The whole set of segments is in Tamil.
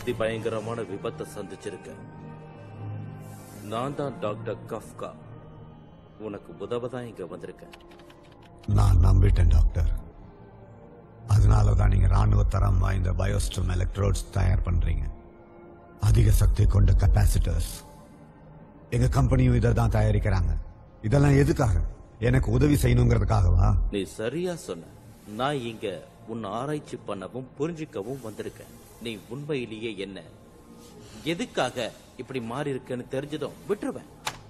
அதிபயங்கரமான விபத்தை சந்திச்சிருக்கேன் நான் தான் டாக்டர் கஃப்கா உனக்கு உதவ தான் இங்க வந்திருக்கேன் நான் நம்பிட்டேன் டாக்டர் அதனால தான் நீங்க ராணுவ தரம் வாய்ந்த பயோஸ்டம் எலக்ட்ரோட்ஸ் தயார் பண்றீங்க அதிக சக்தி கொண்ட கெப்பாசிட்டர்ஸ் எங்க கம்பெனியும் இதை தான் தயாரிக்கிறாங்க இதெல்லாம் எதுக்காக எனக்கு உதவி செய்யணுங்கிறதுக்காகவா நீ சரியா சொன்ன நான் இங்க உன் ஆராய்ச்சி பண்ணவும் புரிஞ்சுக்கவும் வந்திருக்கேன் நீ உண்மையிலேயே என்ன எதுக்காக இப்படி மாறி இருக்கேன்னு தெரிஞ்சதும் விட்டுருவேன்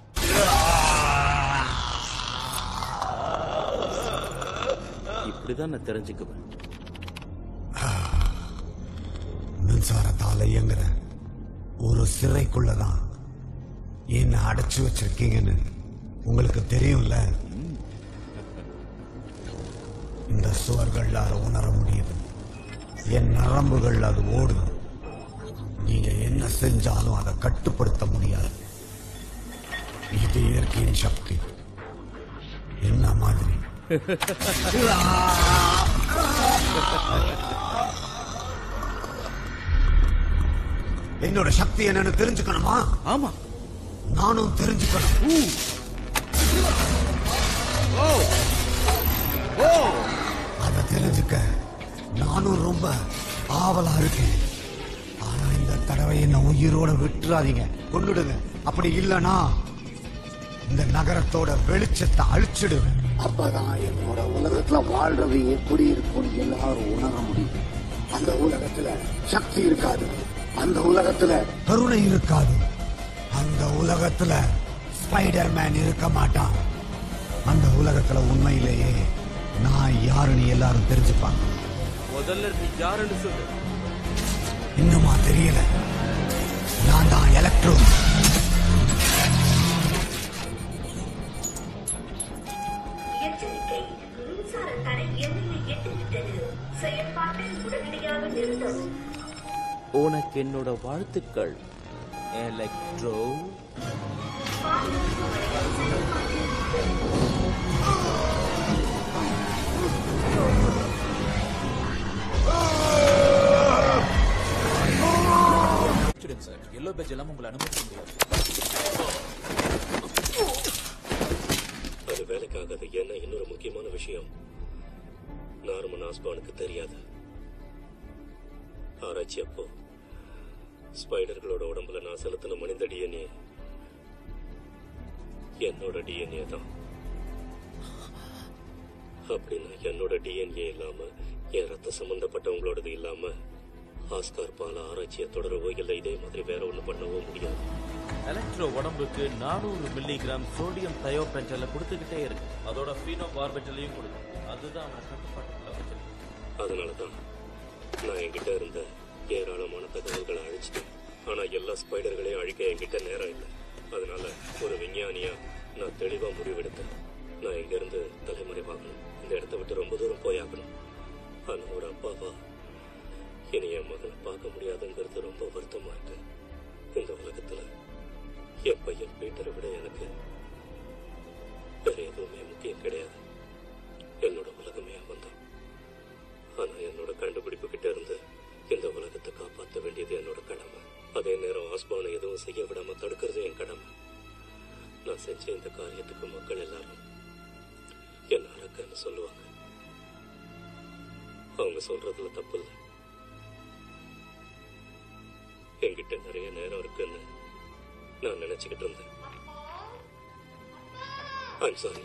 இப்படிதான் நான் தெரிஞ்சுக்குவேன் மின்சாரத்தால இயங்குற ஒரு சிறைக்குள்ளதான் என்ன அடைச்சு வச்சிருக்கீங்கன்னு உங்களுக்கு தெரியும்ல இந்த சுவர்கள்ல அதை உணர முடியுது என் நரம்புகள் அது ஓடுது நீங்க என்ன செஞ்சாலும் அதை கட்டுப்படுத்த முடியாது இது இயற்கையின் சக்தி என்ன மாதிரி என்னோட சக்தி என்னன்னு தெரிஞ்சுக்கணுமா ஆமா நானும் தெரிஞ்சுக்கணும் அத தெரிஞ்சுக்க நானும் ரொம்ப ஆவலா இருக்கேன் ஆனா இந்த தடவை என்ன உயிரோட விட்டுறாதீங்க கொண்டுடுங்க அப்படி இல்லனா இந்த நகரத்தோட வெளிச்சத்தை அழிச்சிடுவேன் அப்பதான் என்னோட உலகத்துல வாழ்றது எப்படி இருக்கும்னு எல்லாரும் உணர முடியும் அந்த உலகத்துல சக்தி இருக்காது அந்த உலகத்துல கருணை இருக்காது அந்த உலகத்துல ஸ்பைடர் மேன் இருக்க மாட்டான் அந்த உலகத்துல உண்மையிலேயே நான் யாருன்னு எல்லாரும் தெரிஞ்சுப்பாங்க முதல்ல நீ யாருன்னு சொல்லு இன்னுமா தெரியல நான் தான் எலக்ட்ரோ எச்சரிக்கை மின்சார தடை எல்லையை எட்டிவிட்டது செயல்பாட்டை உடனடியாக நிறுத்தவும் உனக்கு என்னோட வாழ்த்துக்கள் எலக்ட்ரோ சார் எல்லோ பேஜ் எல்லாம் உங்களை அனுமதிக்க முடியாது அது வேலைக்காகாது ஏன்னா இன்னொரு முக்கியமான விஷயம் நார்மன் ஆஸ்பானுக்கு தெரியாது ஆராய்ச்சி அப்போ ஸ்பைடர்களோட உடம்புல நான் செலுத்தின மனித டிஎன்ஏ என்னோட டிஎன்ஏ தான் அப்படின்னா என்னோட டிஎன்ஏ இல்லாம என் ரத்த சம்பந்தப்பட்டவங்களோடது இல்லாம ஆஸ்கார் பால ஆராய்ச்சியை தொடரவோ இல்லை இதே மாதிரி வேற ஒண்ணு பண்ணவோ முடியாது எலக்ட்ரோ உடம்புக்கு நானூறு மில்லிகிராம் சோடியம் தயோபென்டலை கொடுத்துக்கிட்டே இருக்கு அதோட ஃபீனோ பார்பெட்டலையும் கொடுக்கும் அதுதான் அவனை கட்டுப்பாட்டுக்குள்ள வச்சிருக்கு அதனாலதான் நான் என்கிட்ட இருந்த ஏராளமான தகவல்களை அழிச்சிட்டேன் ஆனா எல்லா ஸ்பைடர்களையும் அழிக்க என்கிட்ட நேரம் இல்லை அதனால ஒரு விஞ்ஞானியா நான் தெளிவா முடிவெடுத்தேன் நான் இங்க இருந்து தலைமறைவாகணும் இந்த இடத்த விட்டு ரொம்ப தூரம் போயாகணும் ஆனா ஒரு அப்பாவா இனி என் மகனை பார்க்க முடியாதுங்கிறது ரொம்ப வருத்தமா இருக்கு இந்த உலகத்துல என் பையன் பீட்டரை விட எனக்கு வேற எதுவுமே முக்கியம் கிடையாது என்னோட உலகமே அவன் தான் ஆனா என்னோட கண்டுபிடிப்பு கிட்ட இருந்து இந்த உலகத்தை காப்பாற்ற வேண்டியது என்னோட கடமை அதே நேரம் ஆஸ்பானை எதுவும் செய்ய விடாம தடுக்கிறது என் கடமை நான் செஞ்ச இந்த காரியத்துக்கு மக்கள் எல்லாரும் என்ன அரக்கன்னு சொல்லுவாங்க அவங்க சொல்றதுல தப்பு இல்லை என்கிட்ட நிறைய நேரம் இருக்குன்னு நான் நினைச்சுக்கிட்டு இருந்தேன் ஐம் சாரி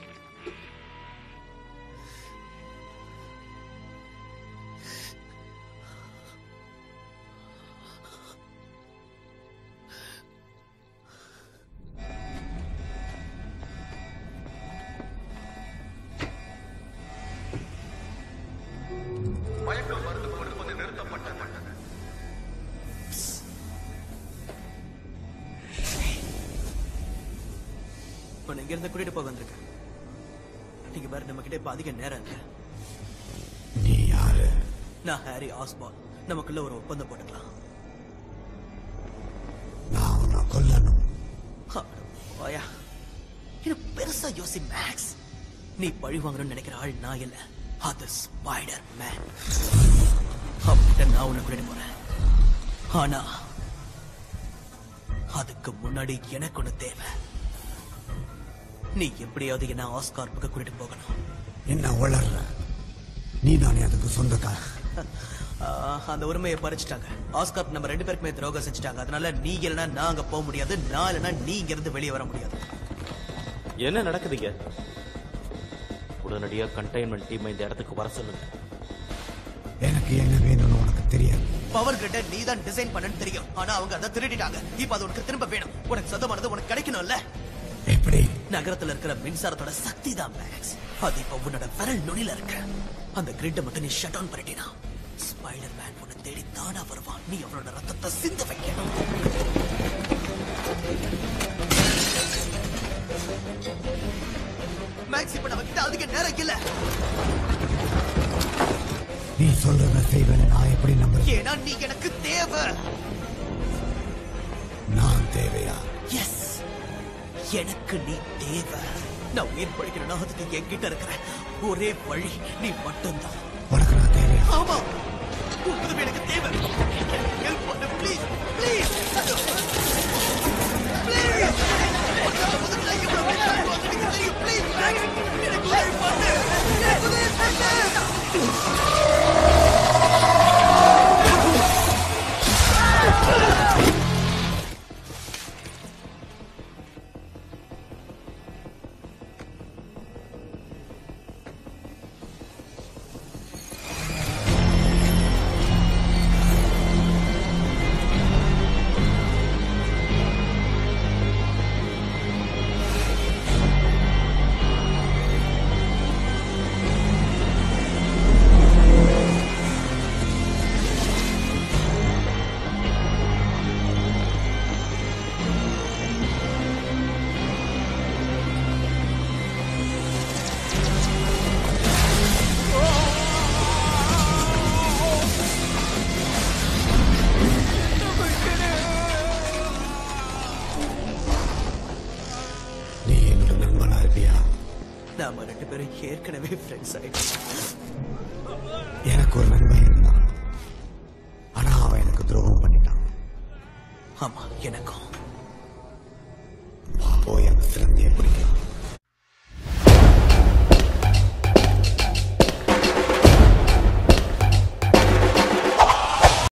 உன்னை இங்க இருந்து கூட்டிட்டு போக வந்திருக்கேன் நீங்க பாரு நம்ம கிட்ட இப்ப அதிக நேரம் இல்ல நீ யாரு நான் ஹாரி ஆஸ்பால் நமக்குள்ள ஒரு ஒப்பந்தம் போட்டுக்கலாம் நான் உன்னை கொல்லணும் அட போயா இது பெருசா யோசி மேக்ஸ் நீ பழி வாங்கணும்னு நினைக்கிற ஆள் நான் இல்ல அது ஸ்பைடர் மேன் அவன்கிட்ட நான் உன்னை கூட்டிட்டு போறேன் ஆனா அதுக்கு முன்னாடி எனக்கு ஒண்ணு தேவை நீ எப்படியாவது என்ன ஆஸ்கார்ப்புக்கு கூட்டிட்டு போகணும் என்ன வளர்ற நீ தானே அதுக்கு சொந்தக்காரன் ஆஹ், அந்த உரிமையை பறிச்சுட்டாங்க ஆஸ்கார் நம்ம ரெண்டு பேருக்குமே துரோகம் செஞ்சுட்டாங்க அதனால நீ இல்லைன்னா நான் அங்க போக முடியாது நான் இல்லைன்னா நீ இங்க இருந்து வெளியே வர முடியாது என்ன நடக்குதுங்க உடனடியா கண்டெய்ன்மெண்ட் டீம் இந்த இடத்துக்கு வர சொல்லுங்க எனக்கு என்ன வேணும்னு உனக்கு தெரியாது பவர் கிரிட்ட நீ தான் டிசைன் பண்ணன்னு தெரியும் ஆனா அவங்க அதை திருடிட்டாங்க இப்ப அது உனக்கு திரும்ப வேணும் உனக்கு சொந்தமானது உனக்கு கிடைக்கணும்ல எப்படி நகரத்துல இருக்கிற மின்சாரத்தோட சக்தி தான் மேக்ஸ் அது இப்ப உன்னோட விரல் நுனில இருக்கு அந்த கிரிட்டை மட்டும் நீ ஷட் டவுன் பண்ணிட்டீனா ஸ்பைடர் மேன் உன்னை தேடி தானா வருவான் நீ அவனோட ரத்தத்தை சிந்த வைக்கணும் மேக்ஸ் இப்ப நம்ம கிட்ட அதிக நேரம் இல்ல நீ சொல்றத செய்வேன் நான் எப்படி நம்புறேன் ஏன்னா நீ எனக்கு தேவை நான் தேவையா எஸ் எனக்கு நீ தேவை நான் உயிர் படிக்கணும்னா அதுக்கு என்கிட்ட இருக்கிற ஒரே வழி நீ மட்டும்தான் உனக்கு நான் தேவையா ஆமா உன் உதவி எனக்கு தேவை ஹெல்ப் பண்ணு ப்ளீஸ் ப்ளீஸ் நீ என்னோட நண்பனா இருப்பியா நாம ரெண்டு பேரும் ஏற்கனவே ஃப்ரெண்ட்ஸ் ஆயிட்டோம் எனக்கு ஒரு நண்பன் இருந்தான் ஆனா அவன் எனக்கு துரோகம் பண்ணிட்டான் ஆமா எனக்கும்